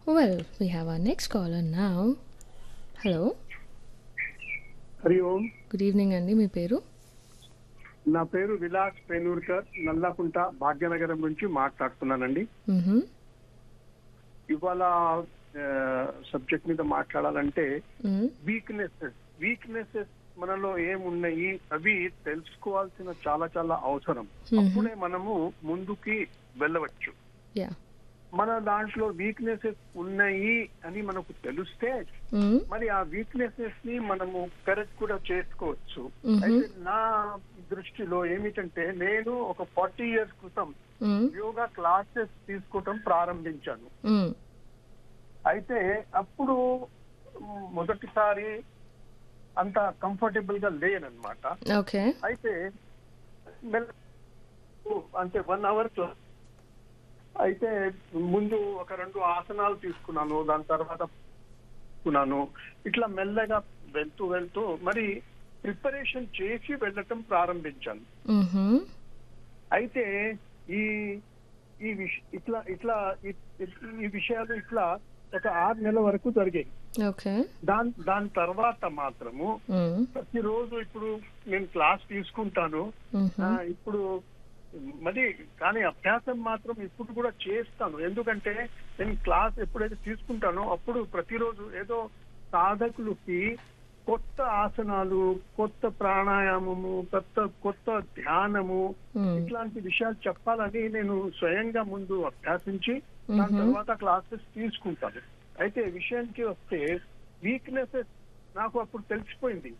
Well, we have our next caller now. Hello Hari Om good evening అండి మీ పేరు నా పేరు విలాస్ పేనూర్కర్ నల్లకుంట భాగ్యనగరం నుంచి మాట్లాడుతున్నానండి మ్హూ. ఇవాళ సబ్జెక్ట్ మీద మాట్లాడాలంటే మ్, వీక్నెసెస్ వీక్నెసెస్ మనలో ఏమున్నాయి అవి తెలుసుకోవాల్సిన చాలా చాలా అవసరం అప్పుడే మనము ముందుకి వెళ్ళవచ్చు యా మన దాంట్లో వీక్నెసెస్ ఉన్నాయి అని మనకు తెలిస్తే మ్, మరి ఆ వీక్నెసెస్ ని మనము కరెక్ట్ కూడా చేసుకోవచ్చు మ్హూ. అయితే నా దృష్టిలో ఏమిటంటే నేను ఒక ఫార్టీ ఇయర్స్ క్రితం మ్, యోగా క్లాసెస్ తీసుకోవటం ప్రారంభించాను మ్, అయితే అప్పుడు మ్, మొదటిసారి అంత కంఫర్టబుల్ గా లేనన్నమాట ఓకే అయితే మెల్ల- అంటే వన్ అవర్ అయితే ముందు ఒక రెండు ఆసనాలు తీసుకున్నాను దాని తర్వాత తీసుకున్నాను ఇట్లా మెల్లగా వెళ్తూ వెళ్తూ మరి ప్రిపరేషన్ చేసి వెళ్ళటం ప్రారంభించాను మ్హూ. అయితే ఈ ఈ విష ఇట్లా ఇట్లా ఈ- ఈ విషయాలు ఇట్లా ఒక ఆరు నెలల వరకు జరిగాయి ఓకే దాని దాని తర్వాత మాత్రము మ్, ప్రతిరోజు ఇప్పుడు నేను క్లాస్ తీసుకుంటాను మ్హూ. ఆ, ఇప్పుడు మరి కానీ అభ్యాసం మాత్రం ఇప్పుడు కూడా చేస్తాను ఎందుకంటే నేను క్లాస్ ఎప్పుడైతే తీసుకుంటానో అప్పుడు ప్రతిరోజు ఏదో సాధకులకి కొత్త ఆసనాలు కొత్త ప్రాణాయామము కొత్త కొత్త ధ్యానము మ్, ఇట్లాంటి విషయాలు చెప్పాలని నేను స్వయంగా ముందు అభ్యాసించి దాని మ్హూ. తర్వాత క్లాసెస్ తీసుకుంటాను అయితే విషయానికి వస్తే వీక్నెసెస్ నాకు అప్పుడు తెలిసిపోయింది